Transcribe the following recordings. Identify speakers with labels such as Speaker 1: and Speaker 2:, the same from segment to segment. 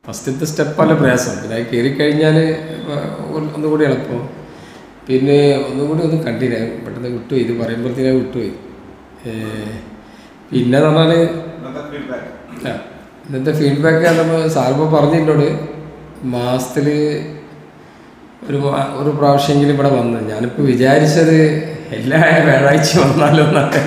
Speaker 1: ഫസ്റ്റത്തെ സ്റ്റെപ്പല്ല പ്രയാസം പിന്നെ അത് കയറി കഴിഞ്ഞാൽ ഒന്നുകൂടി എളുപ്പം പിന്നെ ഒന്നുകൂടി ഒന്നും കണ്ടില്ല പെട്ടെന്ന് വിട്ടുപോയി ഇത് പറയുമ്പോഴത്തേനെ വിട്ടുപോയി ഏ, പിന്നെ എന്ന് പറഞ്ഞാൽ ആ, ഇന്നത്തെ ഫീഡ്ബാക്ക് നമ്മൾ സാറിപ്പോൾ പറഞ്ഞിട്ടോട് മാസത്തിൽ ഒരു മാ- ഒരു പ്രാവശ്യമെങ്കിലും ഇവിടെ വന്ന് ഞാനിപ്പോൾ വിചാരിച്ചത് എല്ലാ വ്യാഴാഴ്ച വന്നാലോ എന്നാണ്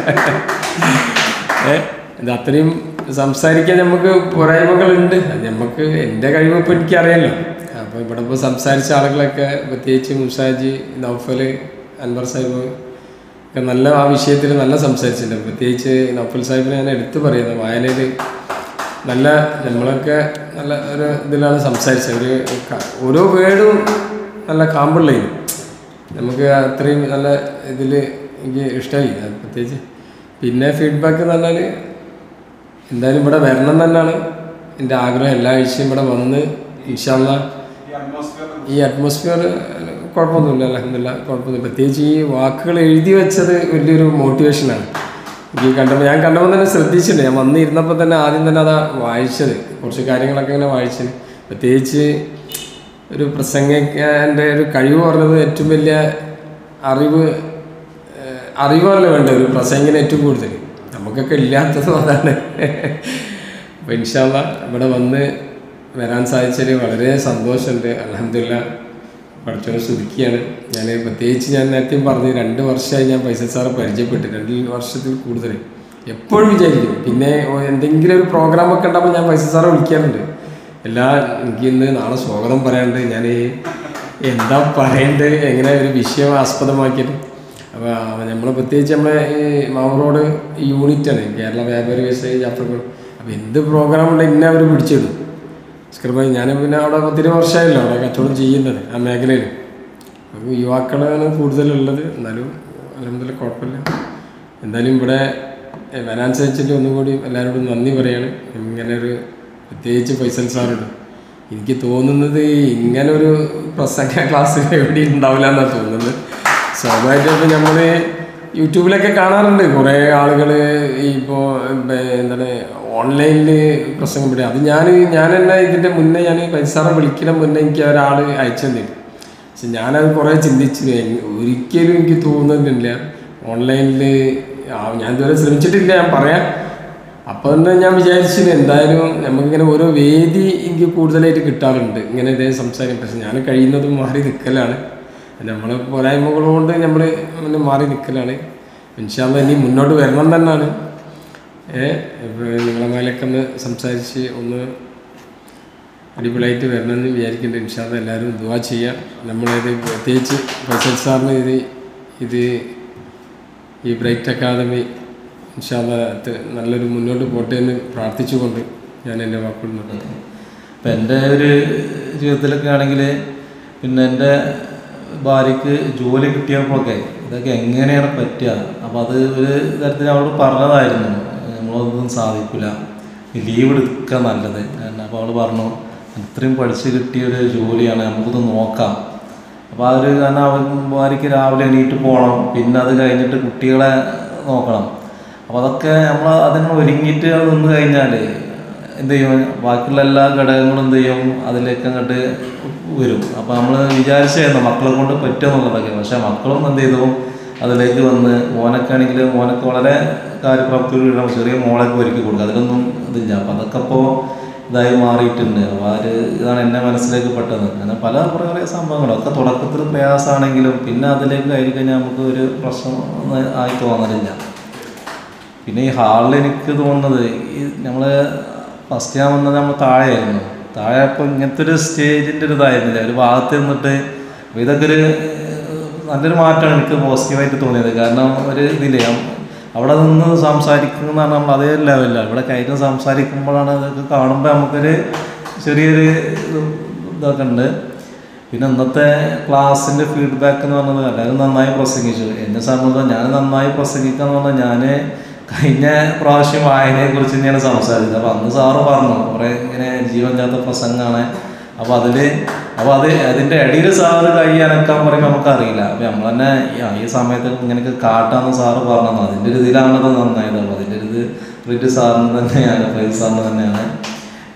Speaker 1: ഏ ഇത് അത്രയും സംസാരിക്കാൻ നമുക്ക് പോരായ്മകളുണ്ട് അത് നമുക്ക് എൻ്റെ കഴിവ് ഇപ്പോൾ എനിക്കറിയാലോ അപ്പോൾ ഇവിടെ ഇപ്പോൾ സംസാരിച്ച ആളുകളൊക്കെ പ്രത്യേകിച്ച് മുസാജി നൗഫൽ അൻവർ സാഹിബ് ഒക്കെ നല്ല ആ വിഷയത്തിൽ നല്ല സംസാരിച്ചിട്ടുണ്ട് പ്രത്യേകിച്ച് നൗഫൽ സാഹിബിനെ ഞാൻ എടുത്തു പറയുന്നത് വായനയിൽ നല്ല നമ്മളൊക്കെ നല്ല ഒരു ഇതിലാണ് സംസാരിച്ചത് ഒരു ക- ഓരോ വേർഡും നല്ല കാമ്പുള്ളയും നമുക്ക് അത്രയും നല്ല ഇതിൽ എനിക്ക് ഇഷ്ടമായി അത് പ്രത്യേകിച്ച് പിന്നെ ഫീഡ്ബാക്ക് എന്ന് പറഞ്ഞാൽ എന്തായാലും ഇവിടെ വരണം തന്നെയാണ് എൻ്റെ ആഗ്രഹം എല്ലാ ആഴ്ചയും ഇവിടെ വന്ന് ഇൻഷാല്ല ഈ അറ്റ്മോസ്ഫിയർ കുഴപ്പമൊന്നുമില്ല അലഹമില്ല കുഴപ്പമൊന്നുമില്ല പ്രത്യേകിച്ച് ഈ വാക്കുകൾ എഴുതി വെച്ചത് വലിയൊരു മോട്ടിവേഷനാണ് എനിക്ക് കണ്ടപ്പോൾ ഞാൻ കണ്ടപ്പോൾ തന്നെ ശ്രദ്ധിച്ചിട്ടുണ്ട് ഞാൻ വന്നിരുന്നപ്പോൾ തന്നെ ആദ്യം തന്നെ അതാ വായിച്ചത് കുറച്ച് കാര്യങ്ങളൊക്കെ ഇങ്ങനെ വായിച്ചത് പ്രത്യേകിച്ച് ഒരു പ്രസംഗിക്കാൻ്റെ ഒരു കഴിവ് പറഞ്ഞത് ഏറ്റവും വലിയ അറിവ് ഏഹ്, അറിവല്ല വേണ്ട ഒരു പ്രസംഗിന് ഏറ്റവും കൂടുതൽ നമുക്കൊക്കെ ഇല്ലാത്തതും അതാണ് അപ്പോൾ ഇൻഷാല്ല ഇവിടെ വന്ന് വരാൻ സാധിച്ചതിൽ വളരെ സന്തോഷമുണ്ട് അലഹമില്ല പഠിച്ചവനെ സ്തുതിക്കുകയാണ് ഞാൻ പ്രത്യേകിച്ച് ഞാൻ നേരത്തെയും പറഞ്ഞു രണ്ട് വർഷമായി ഞാൻ പൈസ സാറെ പരിചയപ്പെട്ടു രണ്ട് വർഷത്തിൽ കൂടുതൽ എപ്പോഴും വിചാരിക്കും പിന്നെ ഓ- എന്തെങ്കിലും ഒരു പ്രോഗ്രാമൊക്കെ ഉണ്ടാകുമ്പോൾ ഞാൻ പൈസ സാറെ വിളിക്കാറുണ്ട് എല്ലാ എനിക്ക് ഇന്ന് നാളെ സ്വാഗതം പറയാനുണ്ട് ഞാൻ എന്താ പറയേണ്ടത് എങ്ങനെ ഒരു വിഷയം ആസ്പദമാക്കിയിട്ട് അപ്പോൾ നമ്മൾ പ്രത്യേകിച്ച് നമ്മളെ ഈ മാവൂർ യൂണിറ്റാണ് കേരള വ്യാപാരി വ്യവസായി ജാഫർഗഡ് അപ്പോൾ എന്ത് പ്രോഗ്രാം ഉണ്ട് ഇന്നെ അവർ പിടിച്ചിടും സ്ക്രിബായി ഞാൻ പിന്നെ അവിടെ ഒത്തിരി വർഷമായല്ലോ അവിടെ കച്ചവടം ചെയ്യുന്നത് ആ മേഖലയിൽ അപ്പോൾ യുവാക്കളാണ് കൂടുതലുള്ളത് എന്നാലും അലഹമില്ല കുഴപ്പമില്ല എന്തായാലും ഇവിടെ എ, വരാൻ സാധിച്ചിട്ട് ഒന്നും കൂടി എല്ലാവരോടും നന്ദി പറയാണ് ഇങ്ങനെ ഒരു പ്രത്യേകിച്ച് ഫൈസൽ സാറോട് എനിക്ക് തോന്നുന്നത് ഇങ്ങനെ ഒരു പ്രസംഗ ക്ലാസ് എവിടെ ഉണ്ടാവില്ല എന്നാണ് തോന്നുന്നത് സ്വാഭാവികമായിട്ടും നമ്മൾ യൂട്യൂബിലൊക്കെ കാണാറുണ്ട് കുറേ ആളുകൾ ഇപ്പോൾ എന്താണ് ഓൺലൈനിൽ പ്രസംഗം പിടിക്കുക അത് ഞാൻ ഞാൻ തന്നെ ഇതിൻ്റെ മുന്നേ ഞാൻ പൈസാറെ വിളിക്കണം മുന്നേ എനിക്ക് ഒരാൾ അയച്ചു തന്നിരുന്നു പക്ഷെ ഞാനത് കുറേ ചിന്തിച്ചു എങ്- ഒരിക്കലും എനിക്ക് തോന്നുന്നില്ല ഓൺലൈനിൽ ഞാൻ ഇതുവരെ ശ്രമിച്ചിട്ടില്ല ഞാൻ പറയാം അപ്പോൾ തന്നെ ഞാൻ വിചാരിച്ചു എന്തായാലും നമുക്കിങ്ങനെ ഓരോ വേദി എനിക്ക് കൂടുതലായിട്ട് കിട്ടാറുണ്ട് ഇങ്ങനെ ഇതേ സംസാരിക്കും പക്ഷെ ഞാൻ കഴിയുന്നതും മാറി നിൽക്കലാണ് നമ്മൾ പോരായ്മകൾ കൊണ്ട് നമ്മൾ അങ്ങനെ മാറി നിൽക്കലാണ് ഇൻഷാല്ല ഇനി മുന്നോട്ട് വരണം തന്നെയാണ് ഏഹ് നിങ്ങളെ മേലൊക്കെ ഒന്ന് സംസാരിച്ച് ഒന്ന് അടിപൊളിയായിട്ട് വരണമെന്ന് വിചാരിക്കുന്നുണ്ട് ഇൻഷാല്ല എല്ലാവരും ദുവാ ചെയ്യാം നമ്മളിത് പ്രത്യേകിച്ച് ഫൈസൽ സാറിന് ഇത് ഇത് ഈ ബ്രൈറ്റ് അക്കാദമി ഇൻഷാല്ല നല്ലൊരു മുന്നോട്ട് പോട്ടെ എന്ന് പ്രാർത്ഥിച്ചുകൊണ്ട് ഞാൻ എൻ്റെ വാക്കുകൾ നിർത്തുന്നു
Speaker 2: ഇപ്പം എൻ്റെ ഒരു ജീവിതത്തിലൊക്കെ ആണെങ്കിൽ പിന്നെ എൻ്റെ ഭാര്യയ്ക്ക് ജോലി കിട്ടിയപ്പോഴൊക്കെ ഇതൊക്കെ എങ്ങനെയാണ് പറ്റുക അപ്പോൾ അത് ഒരു തരത്തിൽ അവൾ പറഞ്ഞതായിരുന്നു നമ്മളൊന്നും സാധിക്കില്ല ലീവ് എടുക്കുക നല്ലത് അപ്പോൾ അവൾ പറഞ്ഞു ഇത്രയും പഠിച്ച് കിട്ടിയ ഒരു ജോലിയാണ് നമുക്കിത് നോക്കാം അപ്പോൾ ആ ഒരു കാരണം അവൻ ഭാര്യയ്ക്ക് രാവിലെ എണീറ്റ് പോകണം പിന്നെ അത് കഴിഞ്ഞിട്ട് കുട്ടികളെ നോക്കണം അപ്പോൾ അതൊക്കെ നമ്മൾ അതിന് ഒരുങ്ങിയിട്ട് അത് നിന്ന് കഴിഞ്ഞാൽ എന്ത് ചെയ്യും ബാക്കിയുള്ള എല്ലാ ഘടകങ്ങളും എന്ത് ചെയ്യും അതിലേക്ക് അങ്ങോട്ട് വരും അപ്പോൾ നമ്മൾ വിചാരിച്ചായിരുന്നു മക്കളെ കൊണ്ട് പറ്റുമെന്നുള്ളതൊക്കെ പക്ഷേ മക്കളും എന്ത് ചെയ്തു അതിലേക്ക് വന്ന് മോനൊക്കെ ആണെങ്കിൽ മോനൊക്കെ വളരെ കാര്യപ്രാപ്തിയോടെ ചെറിയ മോളൊക്കെ ഒരുക്കി കൊടുക്കുക അതിലൊന്നും ഇതില്ല അപ്പം അതൊക്കെ ഇപ്പോൾ ഇതായി മാറിയിട്ടുണ്ട് അപ്പോൾ ആ ഒരു ഇതാണ് എൻ്റെ മനസ്സിലേക്ക് പെട്ടത് അങ്ങനെ പല കുറേ സംഭവങ്ങളും ഒക്കെ തുടക്കത്തിൽ പ്രയാസമാണെങ്കിലും പിന്നെ അതിലേക്ക് കയറി കഴിഞ്ഞാൽ നമുക്ക് ഒരു പ്രശ്നം ഒന്നും ആയി തോന്നലില്ല പിന്നെ ഈ ഹാളിൽ എനിക്ക് തോന്നുന്നത് ഈ നമ്മൾ ഫസ്റ്റ് ഞാൻ വന്നത് നമ്മൾ താഴെയായിരുന്നു താഴെ അപ്പോൾ ഇങ്ങനത്തെ ഒരു സ്റ്റേജിൻ്റെ ഒരു ഇതായിരുന്നില്ല ഒരു ഭാഗത്ത് നിന്നിട്ട് അപ്പോൾ ഇതൊക്കെ ഒരു ഏഹ്, നല്ലൊരു മാറ്റമാണ് എനിക്ക് പോസിറ്റീവായിട്ട് തോന്നിയത് കാരണം ഒരു ഇതില്ലേ അവിടെ നിന്ന് സംസാരിക്കുന്ന പറഞ്ഞാൽ നമ്മൾ അതേ ലെവലില്ല ഇവിടെ കയറ്റി സംസാരിക്കുമ്പോഴാണ് അതൊക്കെ കാണുമ്പോൾ നമുക്കൊരു ചെറിയൊരു ഇത് ഇതൊക്കെ ഉണ്ട് പിന്നെ ഇന്നത്തെ ക്ലാസ്സിൻ്റെ ഫീഡ്ബാക്ക് എന്ന് പറഞ്ഞത് എല്ലാവരും നന്നായി പ്രസംഗിച്ചു എന്നെ സംബന്ധിച്ച് ഞാൻ നന്നായി പ്രസംഗിക്കുക എന്ന് പറഞ്ഞാൽ ഞാൻ കഴിഞ്ഞ പ്രാവശ്യം വായനയെക്കുറിച്ച് തന്നെയാണ് സംസാരിച്ചത് അപ്പോൾ അന്ന് സാറ് പറഞ്ഞു കുറേ ഇങ്ങനെ ജീവൻ ചാത്ത പ്രസംഗമാണ് അപ്പോൾ അതിൽ അപ്പോൾ അത് അതിൻ്റെ ഇടയിൽ സാറ് കൈ അനക്കാൻ പറയുമ്പോൾ നമുക്കറിയില്ല അപ്പോൾ നമ്മൾ തന്നെ ഈ- ആ, ഈ സമയത്ത് ഇങ്ങനെയൊക്കെ കാട്ടാന്ന് സാറ് പറഞ്ഞു അതിൻ്റെ ഒരു ഇതിലാണത് നന്നായത് അപ്പോൾ അതിൻ്റെ ഒരു ഇത് ക്രെഡിറ്റ് സാറിന് തന്നെയാണ് പ്രൈസ് സാറിന് തന്നെയാണ്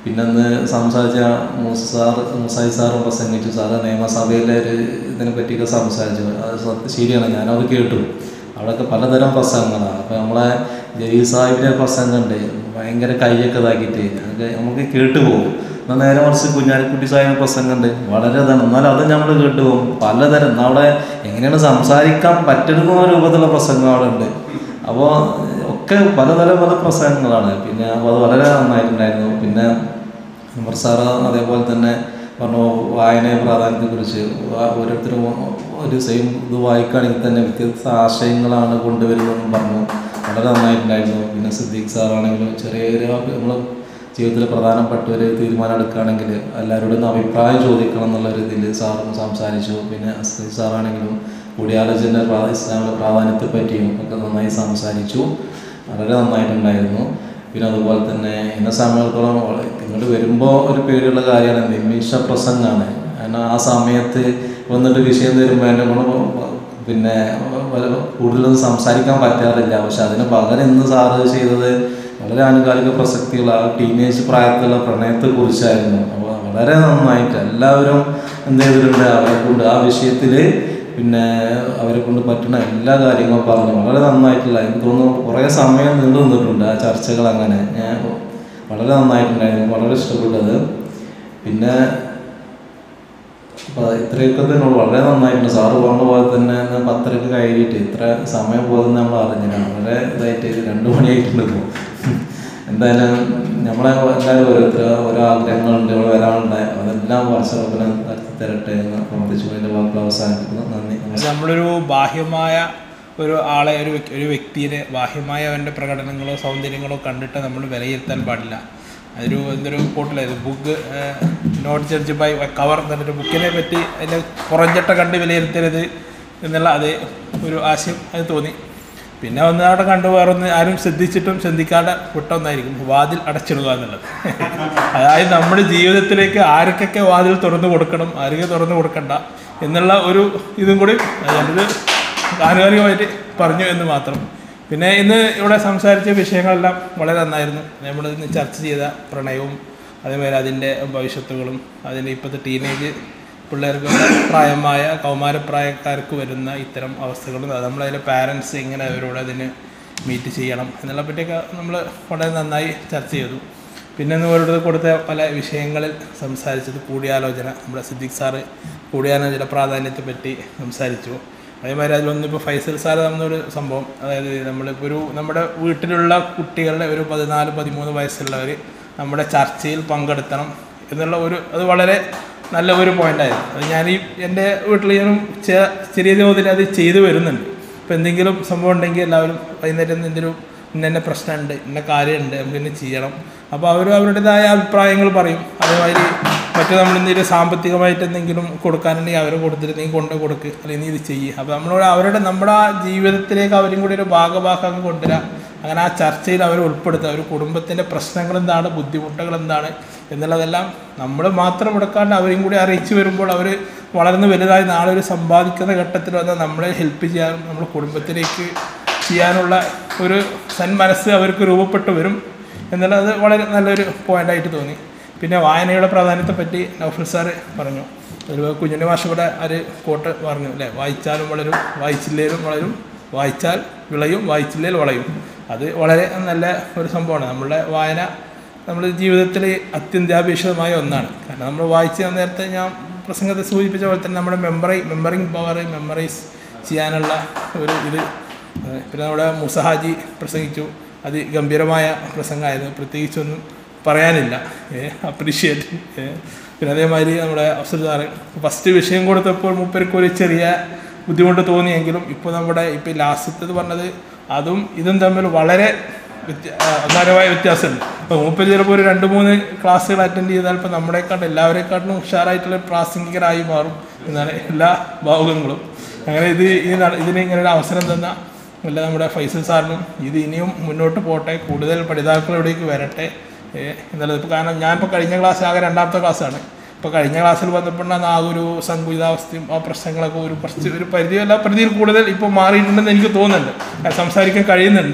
Speaker 2: പിന്നെ അന്ന് സംസാരിച്ച മൂസ സാർ മുസായി സാറും പ്രസംഗിച്ചു സാറ് നിയമസഭയിലെ ഒരു ഇതിനെ പറ്റിയൊക്കെ സംസാരിച്ചു അത് സത്യം ശരിയാണ് ഞാനത് കേട്ടു അവിടെയൊക്കെ പലതരം പ്രസംഗങ്ങളാണ് അപ്പോൾ നമ്മളെ ജലീൽ സാഹിബിൻ്റെ പ്രസംഗമുണ്ട് ഭയങ്കര കൈയൊക്കെ ഇതാക്കിയിട്ട് ഞങ്ങൾക്ക് നമുക്ക് കേട്ടു പോകും എന്നാൽ നേരെ മറിച്ച് കുഞ്ഞാലിക്കുട്ടി സാഹിബിൻ്റെ പ്രസംഗമുണ്ട് വളരെ ഇതാണ് എന്നാലും അത് നമ്മൾ കേട്ടു പോകും പലതരം എന്നാ അവിടെ എങ്ങനെയാണ് സംസാരിക്കാൻ പറ്റുന്ന രൂപത്തിലുള്ള പ്രസംഗം അവിടെ ഉണ്ട് അപ്പോൾ ഒക്കെ പലതരം പല പ്രസംഗങ്ങളാണ് പിന്നെ അപ്പോൾ അത് വളരെ നന്നായിട്ടുണ്ടായിരുന്നു പിന്നെ ഉമർ സാറ് അതേപോലെ തന്നെ പറഞ്ഞു വായനയെ പ്രാധാന്യത്തെക്കുറിച്ച് വാ- ഓരോരുത്തരും ഒരു സെയിം ഇത് വായിക്കുകയാണെങ്കിൽ തന്നെ വ്യത്യസ്ത ആശയങ്ങളാണ് കൊണ്ടുവരുന്നതെന്നും പറഞ്ഞു വളരെ നന്നായിട്ടുണ്ടായിരുന്നു പിന്നെ സിദ്ദീഖ് സാറാണെങ്കിലും ചെറിയൊരു നമ്മൾ ജീവിതത്തിൽ പ്രധാനപ്പെട്ട ഒരു തീരുമാനം എടുക്കുകയാണെങ്കിൽ എല്ലാവരോടും ഒന്ന് അഭിപ്രായം ചോദിക്കണം എന്നുള്ള ഒരു ഇതിൽ സാറും സംസാരിച്ചു പിന്നെ അസ്ലീഖ് സാറാണെങ്കിലും കൂടിയാലോചന പ്രാ- ഇസ്ലാമിൻ്റെ പ്രാധാന്യത്തെ പറ്റിയും ഒക്കെ നന്നായി സംസാരിച്ചു വളരെ നന്നായിട്ടുണ്ടായിരുന്നു പിന്നെ അതുപോലെ തന്നെ എന്നെ സംബന്ധിച്ചിടത്തോളം വള- ഇങ്ങോട്ട് വരുമ്പോൾ ഒരു പേടിയുള്ള കാര്യമാണ് നിമിഷ പ്രസംഗമാണ് കാരണം ആ സമയത്ത് വന്നിട്ട് വിഷയം തരുമ്പോൾ എന്നെ കൊണ്ട് പിന്നെ വല- കൂടുതലൊന്നും സംസാരിക്കാൻ പറ്റാറില്ല പക്ഷെ അതിന് പകരം ഇന്ന് സാറ് ചെയ്തത് വളരെ ആനുകാലിക പ്രസക്തിയുള്ള ആ ടീനേജ് പ്രായത്തിലുള്ള പ്രണയത്തെക്കുറിച്ചായിരുന്നു അപ്പോൾ വളരെ നന്നായിട്ട് എല്ലാവരും എന്ത് ചെയ്തിട്ടുണ്ട് അവരെ കൊണ്ട് ആ വിഷയത്തിൽ പിന്നെ അവരെ കൊണ്ട് പറ്റുന്ന എല്ലാ കാര്യങ്ങളും പറഞ്ഞു വളരെ നന്നായിട്ടുള്ള എനിക്ക് തോന്നുന്നു കുറേ സമയം നീണ്ടു നിന്നിട്ടുണ്ട് ആ ചർച്ചകൾ അങ്ങനെ ഞാൻ വളരെ നന്നായിട്ടുണ്ടായിരുന്നു വളരെ ഇഷ്ടപ്പെട്ടത് പിന്നെ അപ്പോൾ ഇത്രയൊക്കെ തന്നെ ഉള്ളൂ. വളരെ നന്നായിട്ടുണ്ട് സാറ് പറഞ്ഞ പോലെ തന്നെ ഇന്ന് പത്തരക്ക് കയറിയിട്ട് ഇത്ര സമയം പോകുന്നത് നമ്മൾ അറിഞ്ഞില്ല വളരെ ഇതായിട്ട് രണ്ട് മണിയായിട്ടുണ്ട് ഇപ്പോൾ എന്തായാലും നമ്മളെ എല്ലാവരും ഓരോരുത്തർ ഓരോ ആഗ്രഹങ്ങളുണ്ട് ഇവിടെ വരാനുണ്ട് അതെല്ലാം വർഷറപ്പിനെ നടത്തി തരട്ടെ എന്ന് പ്രവർത്തിച്ചു എൻ്റെ വാക്കുകൾ അവസാനിപ്പിക്കുന്നു നന്ദി
Speaker 3: അത് നമ്മളൊരു ബാഹ്യമായ ഒരു ആളെ ഒരു വ്യക്- ഒരു വ്യക്തിയെ ബാഹ്യമായ അവൻ്റെ പ്രകടനങ്ങളോ സൗന്ദര്യങ്ങളോ കണ്ടിട്ട് നമ്മൾ വിലയിരുത്താൻ പാടില്ല അതൊരു എന്തൊരു കോട്ടിലായത് book not judge by cover എന്നിട്ട് ബുക്കിനെ പറ്റി അതിൻ്റെ പുറഞ്ചട്ട കണ്ട് വിലയിരുത്തരുത് എന്നുള്ള അതേ ഒരു ആശയം അത് തോന്നി പിന്നെ ഒന്ന് അവിടെ കണ്ടു വേറൊന്ന് ആരും ശ്രദ്ധിച്ചിട്ടും ചിന്തിക്കാതെ വിട്ട ഒന്നായിരിക്കും വാതിൽ അടച്ചിടുക എന്നുള്ളത് അതായത് നമ്മുടെ ജീവിതത്തിലേക്ക് ആർക്കൊക്കെ വാതിൽ തുറന്നു കൊടുക്കണം ആരൊക്കെ തുറന്നു കൊടുക്കണ്ട എന്നുള്ള ഒരു ഇതും കൂടി ഞാനിത് ആനുകാലികമായിട്ട് പറഞ്ഞു എന്ന് മാത്രം പിന്നെ ഇന്ന് ഇവിടെ സംസാരിച്ച വിഷയങ്ങളെല്ലാം വളരെ നന്നായിരുന്നു നമ്മൾ ഇന്ന് ചർച്ച ചെയ്ത പ്രണയവും അതേപോലെ അതിൻ്റെ ഭവിഷ്യത്തുകളും അതിൻ്റെ ഇപ്പോഴത്തെ ടീനേജ് പിള്ളേർക്ക് പ്രായമായ കൗമാരപ്രായക്കാർക്ക് വരുന്ന ഇത്തരം അവസ്ഥകളും അത് നമ്മളതിലെ പാരൻസ് എങ്ങനെ അവരോട് അതിന് മീറ്റ് ചെയ്യണം എന്നുള്ള പറ്റിയൊക്കെ നമ്മൾ വളരെ നന്നായി ചർച്ച ചെയ്തു പിന്നെ ഇന്ന് ഓരോരുത്തർ കൊടുത്ത പല വിഷയങ്ങളിൽ സംസാരിച്ചത് കൂടിയാലോചന നമ്മുടെ സിദ്ദിഖ് സാറ് കൂടിയാലോചന പ്രാധാന്യത്തെ പറ്റി സംസാരിച്ചു അതേമാതിരി അതിലൊന്നിപ്പോൾ ഫൈസൽ സാർ തന്നൊരു സംഭവം അതായത് നമ്മളിപ്പോൾ ഒരു നമ്മുടെ വീട്ടിലുള്ള കുട്ടികളുടെ ഒരു പതിനാല് പതിമൂന്ന് വയസ്സുള്ളവർ നമ്മുടെ ചർച്ചയിൽ പങ്കെടുത്തണം എന്നുള്ള ഒരു അത് വളരെ നല്ല ഒരു പോയിൻ്റായിരുന്നു അത് ഞാൻ ഈ എൻ്റെ വീട്ടിൽ ഞാനും ചെ- ചെറിയ തോതിൽ അത് ചെയ്തു വരുന്നുണ്ട് ഇപ്പോൾ എന്തെങ്കിലും സംഭവം ഉണ്ടെങ്കിൽ എല്ലാവരും വൈകുന്നേരം എന്തെങ്കിലും ഇന്ന ഇന്ന പ്രശ്നമുണ്ട് ഇന്ന കാര്യമുണ്ട് നമുക്ക് ഇന്ന് ചെയ്യണം അപ്പോൾ അവർ അവരുടേതായ അഭിപ്രായങ്ങൾ പറയും അതേമാതിരി മറ്റു നമ്മൾ എന്തെങ്കിലും സാമ്പത്തികമായിട്ട് എന്തെങ്കിലും കൊടുക്കാനുണ്ടെങ്കിൽ അവർ കൊടുത്തിട്ട് നീ കൊണ്ട് കൊടുക്ക് അല്ലെങ്കിൽ നീ ഇത് ചെയ്യുക അപ്പോൾ നമ്മളോട് അവരുടെ നമ്മുടെ ആ ജീവിതത്തിലേക്ക് അവരും കൂടി ഒരു ഭാഗഭാക്കാക്കി കൊണ്ടുവരാം അങ്ങനെ ആ ചർച്ചയിൽ അവർ ഉൾപ്പെടുത്തുക ഒരു കുടുംബത്തിൻ്റെ പ്രശ്നങ്ങൾ എന്താണ് ബുദ്ധിമുട്ടുകൾ എന്താണ് എന്നുള്ളതെല്ലാം നമ്മൾ മാത്രം എടുക്കാണ്ട് അവരെയും കൂടി അറിയിച്ചു വരുമ്പോൾ അവർ വളർന്ന് വലുതായി നാളെ ഒരു സമ്പാദിക്കുന്ന ഘട്ടത്തിൽ വന്നാൽ നമ്മളെ ഹെൽപ്പ് ചെയ്യാനും നമ്മുടെ കുടുംബത്തിലേക്ക് ചെയ്യാനുള്ള ഒരു സന്മനസ്സ് അവർക്ക് രൂപപ്പെട്ടു വരും എന്നുള്ളത് വളരെ നല്ലൊരു പോയിൻ്റായിട്ട് തോന്നി പിന്നെ വായനയുടെ പ്രാധാന്യത്തെപ്പറ്റി നൗഫൽ സാറ് പറഞ്ഞു ഒരു കുഞ്ഞുണ്ണി മാഷ് ഇവിടെ ഒരു കോട്ട് പറഞ്ഞു അല്ലേ വായിച്ചാലും വളരും വായിച്ചില്ലേലും വളരും വായിച്ചാൽ വിളയും വായിച്ചില്ലേൽ വളയും അത് വളരെ നല്ല ഒരു സംഭവമാണ് നമ്മളുടെ വായന നമ്മുടെ ജീവിതത്തിൽ അത്യന്താപേക്ഷിതമായ ഒന്നാണ് കാരണം നമ്മൾ വായിച്ച് നേരത്തെ ഞാൻ പ്രസംഗത്തെ സൂചിപ്പിച്ച പോലെ തന്നെ നമ്മുടെ മെമ്മറി മെമ്മറിങ് പവർ മെമ്മറൈസ് ചെയ്യാനുള്ള ഒരു ഇത് ഏഹ് പിന്നെ നമ്മുടെ മുസഹാജി പ്രസംഗിച്ചു അത് ഗംഭീരമായ പ്രസംഗമായിരുന്നു പ്രത്യേകിച്ചൊന്നും പറയാനില്ല അപ്രീഷിയേറ്റ് പിന്നെ അതേമാതിരി നമ്മുടെ അഫ്സൽ സാറ് ഫസ്റ്റ് വിഷയം കൊടുത്തപ്പോൾ മൂപ്പർക്ക് ഒരു ചെറിയ ബുദ്ധിമുട്ട് തോന്നിയെങ്കിലും ഇപ്പോൾ നമ്മുടെ ഇപ്പോൾ ലാസ്റ്റത്തേത് പറഞ്ഞത് അതും ഇതും തമ്മിൽ വളരെ വ്യത്യ- ആ, അപാരമായ വ്യത്യാസമുണ്ട് ഇപ്പോൾ മൂപ്പര് ചിലപ്പോൾ ഒരു രണ്ട് മൂന്ന് ക്ലാസ്സുകൾ അറ്റൻഡ് ചെയ്താൽ ഇപ്പോൾ നമ്മളെക്കാട്ടും എല്ലാവരെക്കാട്ടിലും ഉഷാറായിട്ടുള്ള പ്രാസംഗികരായി മാറും എന്നാണ് എല്ലാ ഭാവുകങ്ങളും അങ്ങനെ ഇത് ഈ നട- ഇതിന് ഇങ്ങനെ ഒരു അവസരം തന്ന അല്ല നമ്മുടെ ഫൈസൽ സാറിനും ഇത് ഇനിയും മുന്നോട്ട് പോട്ടെ കൂടുതൽ പഠിതാക്കൾ ഇവിടേക്ക് വരട്ടെ ഏ, എന്നുള്ളത് ഇപ്പോൾ കാരണം ഞാനിപ്പോൾ കഴിഞ്ഞ ക്ലാസ് ആകെ രണ്ടാമത്തെ ക്ലാസ്സാണ് ഇപ്പോൾ കഴിഞ്ഞ ക്ലാസ്സിൽ വന്നപ്പോഴാണ് ആ ഒരു സങ്കുചിതാവസ്ഥയും ആ പ്രശ്നങ്ങളൊക്കെ ഒരു കുറച്ച് ഒരു പരിധിയല്ല പരിധിയിൽ കൂടുതൽ ഇപ്പോൾ മാറിയിട്ടുണ്ടെന്ന് എനിക്ക് തോന്നുന്നുണ്ട് അത് സംസാരിക്കാൻ കഴിയുന്നുണ്ട്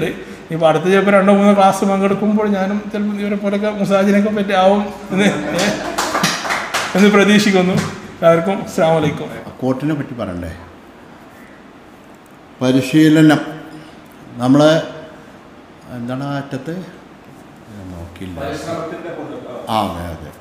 Speaker 3: ഇപ്പോൾ അടുത്ത ചിലപ്പോൾ രണ്ടോ മൂന്നോ ക്ലാസ് പങ്കെടുക്കുമ്പോൾ ഞാനും ചിലപ്പോൾ ഇവരെ പോലൊക്കെ മുസാജിനൊക്കെ പറ്റി ആവും എന്ന് ഏ, എന്ന് പ്രതീക്ഷിക്കുന്നു എല്ലാവർക്കും അസ്സാം വലൈക്കും
Speaker 4: കോട്ടിനെ പറ്റി പറയണ്ടേ പരിശീലനം നമ്മൾ എന്താണ് ആ അറ്റത്ത് ഞാൻ നോക്കിയില്ല ആ അതെ അതെ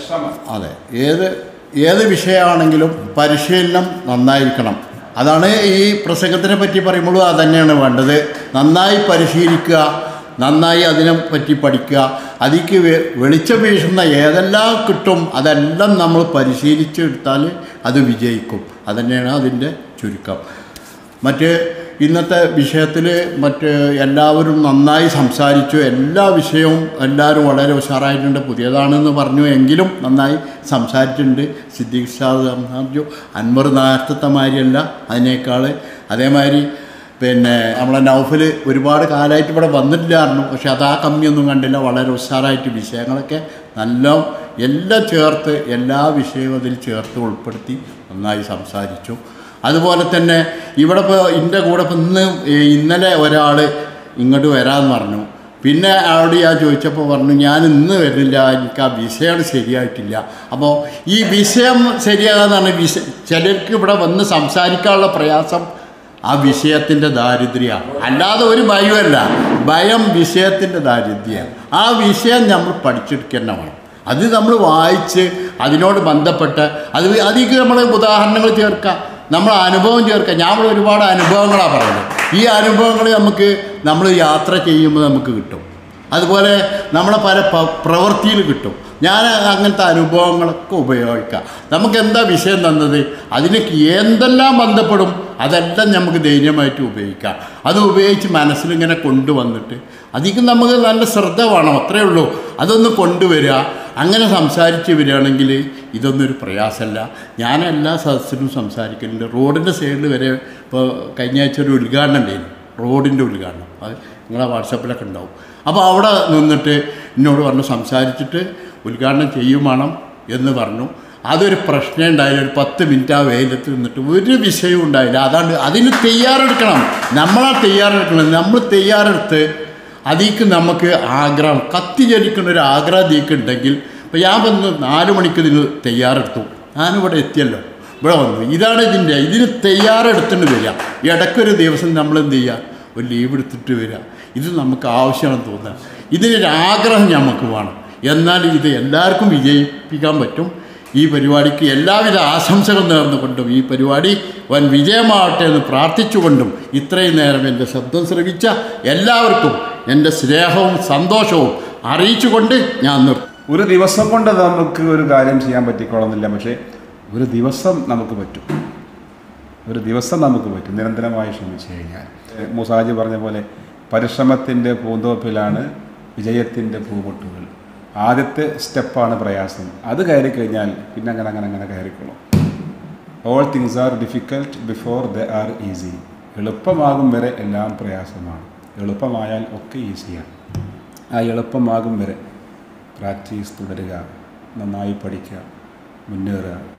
Speaker 4: അതെ ഏത് ഏത് വിഷയമാണെങ്കിലും പരിശീലനം നന്നായിരിക്കണം അതാണ് ഈ പ്രസംഗത്തിനെ പറ്റി പറയുമ്പോഴും അത് തന്നെയാണ് വേണ്ടത് നന്നായി പരിശീലിക്കുക നന്നായി അതിനെ പറ്റി പഠിക്കുക അതിക്ക് വെ- വെളിച്ചം വീശുന്ന ഏതെല്ലാം കിട്ടും അതെല്ലാം നമ്മൾ പരിശീലിച്ചെടുത്താൽ അത് വിജയിക്കും അതുതന്നെയാണ് അതിൻ്റെ ചുരുക്കം മറ്റ് ഇന്നത്തെ വിഷയത്തിൽ മറ്റ് എല്ലാവരും നന്നായി സംസാരിച്ചു എല്ലാ വിഷയവും എല്ലാവരും വളരെ ഉഷാറായിട്ടുണ്ട് പുതിയതാണെന്ന് പറഞ്ഞു എങ്കിലും നന്നായി സംസാരിച്ചിട്ടുണ്ട് സിദ്ദീഖ് സാദ് സംസാരിച്ചു അൻവർ നേരത്തെ മാതിരിയല്ല അതിനേക്കാൾ അതേമാതിരി പിന്നെ നമ്മളെ നൗഫൽ ഒരുപാട് കാലമായിട്ട് ഇവിടെ വന്നിട്ടില്ലായിരുന്നു പക്ഷെ അത് ആ കമ്മിയൊന്നും കണ്ടില്ല വളരെ ഉഷാറായിട്ട് വിഷയങ്ങളൊക്കെ നല്ല എല്ലാം ചേർത്ത് എല്ലാ വിഷയവും അതിൽ ചേർത്ത് ഉൾപ്പെടുത്തി നന്നായി സംസാരിച്ചു അതുപോലെ തന്നെ ഇവിടെ ഇപ്പോൾ എൻ്റെ കൂടെ ഇപ്പം ഇന്ന് ഈ ഇന്നലെ ഒരാൾ ഇങ്ങോട്ട് വരാമെന്ന് പറഞ്ഞു പിന്നെ അയാളോട് ഞാൻ ചോദിച്ചപ്പോൾ പറഞ്ഞു ഞാൻ ഇന്ന് വരുന്നില്ല എനിക്ക് ആ വിഷയം ശരിയായിട്ടില്ല അപ്പോൾ ഈ വിഷയം ശരിയാകാന്നാണ് വിഷ ചിലർക്ക് ഇവിടെ വന്ന് സംസാരിക്കാനുള്ള പ്രയാസം ആ വിഷയത്തിൻ്റെ ദാരിദ്ര്യമാണ് അല്ലാതെ ഒരു ഭയമല്ല ഭയം വിഷയത്തിൻ്റെ ദാരിദ്ര്യമാണ് ആ വിഷയം നമ്മൾ പഠിച്ചെടുക്കുക തന്നെ വേണം അത് നമ്മൾ വായിച്ച് അതിനോട് ബന്ധപ്പെട്ട് അത് അതിലേക്ക് നമ്മൾ ഉദാഹരണങ്ങൾ ചേർക്കാം നമ്മൾ അനുഭവം ചേർക്കാം ഞാൻ ഇവിടെ ഒരുപാട് അനുഭവങ്ങളാണ് പറയുന്നത് ഈ അനുഭവങ്ങൾ നമുക്ക് നമ്മൾ യാത്ര ചെയ്യുമ്പോൾ നമുക്ക് കിട്ടും അതുപോലെ നമ്മളെ പല പ- പ്രവൃത്തിയിൽ കിട്ടും ഞാൻ അങ്ങനത്തെ അനുഭവങ്ങളൊക്കെ ഉപയോഗിക്കാം നമുക്ക് എന്താ വിഷയം തന്നത് അതിനൊക്കെ എന്തെല്ലാം ബന്ധപ്പെടും അതെല്ലാം നമുക്ക് ധൈര്യമായിട്ട് ഉപയോഗിക്കാം അത് ഉപയോഗിച്ച് മനസ്സിലിങ്ങനെ കൊണ്ടുവന്നിട്ട് അധികം നമുക്ക് നല്ല ശ്രദ്ധ വേണം അത്രയേ ഉള്ളൂ അതൊന്ന് കൊണ്ടുവരിക അങ്ങനെ സംസാരിച്ച് വരികയാണെങ്കിൽ ഇതൊന്നും ഒരു പ്രയാസമല്ല ഞാൻ എല്ലാ സദസ്സിലും സംസാരിക്കലുണ്ട് റോഡിൻ്റെ സൈഡിൽ വരെ ഇപ്പോൾ കഴിഞ്ഞ ആഴ്ച ഒരു ഉദ്ഘാടനം ഉണ്ടായിരുന്നു റോഡിൻ്റെ ഉദ്ഘാടനം അത് നിങ്ങളെ വാട്സപ്പിലൊക്കെ ഉണ്ടാവും അപ്പോൾ അവിടെ നിന്നിട്ട് എന്നോട് പറഞ്ഞു സംസാരിച്ചിട്ട് ഉദ്ഘാടനം ചെയ്യും വേണം എന്ന് പറഞ്ഞു അതൊരു പ്രശ്നം ഉണ്ടായില്ല ഒരു പത്ത് മിനിറ്റ് ആ വെയിലത്ത് നിന്നിട്ട് ഒരു വിഷയവും ഉണ്ടായില്ല അതാണ് അതിന് തയ്യാറെടുക്കണം നമ്മളാ തയ്യാറെടുക്കണം നമ്മൾ തയ്യാറെടുത്ത് അതിക്ക് നമുക്ക് ആഗ്രഹം കത്തി ജനിക്കുന്ന ഒരു ആഗ്രഹം അതിക്ക് ഉണ്ടെങ്കിൽ ഇപ്പോൾ ഞാൻ വന്ന് നാല് മണിക്ക് ഇതിന് തയ്യാറെടുത്തു ഞാനിവിടെ എത്തിയല്ലോ ഇവിടെ വന്നു ഇതാണ് ഇതിൻ്റെ ഇതിന് തയ്യാറെടുത്തിട്ട് വരിക ഇടയ്ക്കൊരു ദിവസം നമ്മൾ എന്ത് ചെയ്യുക ഒരു ലീവ് എടുത്തിട്ട് വരിക ഇത് നമുക്ക് ആവശ്യമാണെന്ന് തോന്നുക ഇതിനൊരു ആഗ്രഹം നമുക്ക് വേണം എന്നാൽ ഇത് എല്ലാവർക്കും വിജയിപ്പിക്കാൻ പറ്റും ഈ പരിപാടിക്ക് എല്ലാവിധ ആശംസകൾ നേർന്നുകൊണ്ടും ഈ പരിപാടി വൻ വിജയമാവട്ടെ എന്ന് പ്രാർത്ഥിച്ചുകൊണ്ടും ഇത്രയും നേരം എൻ്റെ ശബ്ദം ശ്രവിച്ച എല്ലാവർക്കും എൻ്റെ സ്നേഹവും സന്തോഷവും അറിയിച്ചുകൊണ്ട് ഞാൻ നിർത്തും
Speaker 5: ഒരു ദിവസം കൊണ്ട് നമുക്ക് ഒരു കാര്യം ചെയ്യാൻ പറ്റിക്കോളന്നില്ല പക്ഷേ ഒരു ദിവസം നമുക്ക് പറ്റും ഒരു ദിവസം നമുക്ക് പറ്റും നിരന്തരമായി ശ്രമിച്ചു കഴിഞ്ഞാൽ മുസാജി പറഞ്ഞ പോലെ പരിശ്രമത്തിൻ്റെ പൂന്തോപ്പിലാണ് വിജയത്തിൻ്റെ പൂമുട്ടുകൾ ആദ്യത്തെ സ്റ്റെപ്പാണ് പ്രയാസം അത് കയറി കഴിഞ്ഞാൽ പിന്നെ അങ്ങനെ അങ്ങനെ അങ്ങനെ കയറിക്കോളും all things are difficult before the are easy എളുപ്പമാകും വരെ എല്ലാം പ്രയാസമാണ് എളുപ്പമായാൽ ഒക്കെ ഈസിയാണ് ആ എളുപ്പമാകും വരെ പ്രാക്ടീസ് തുടരുക നന്നായി പഠിക്കുക മുന്നേറുക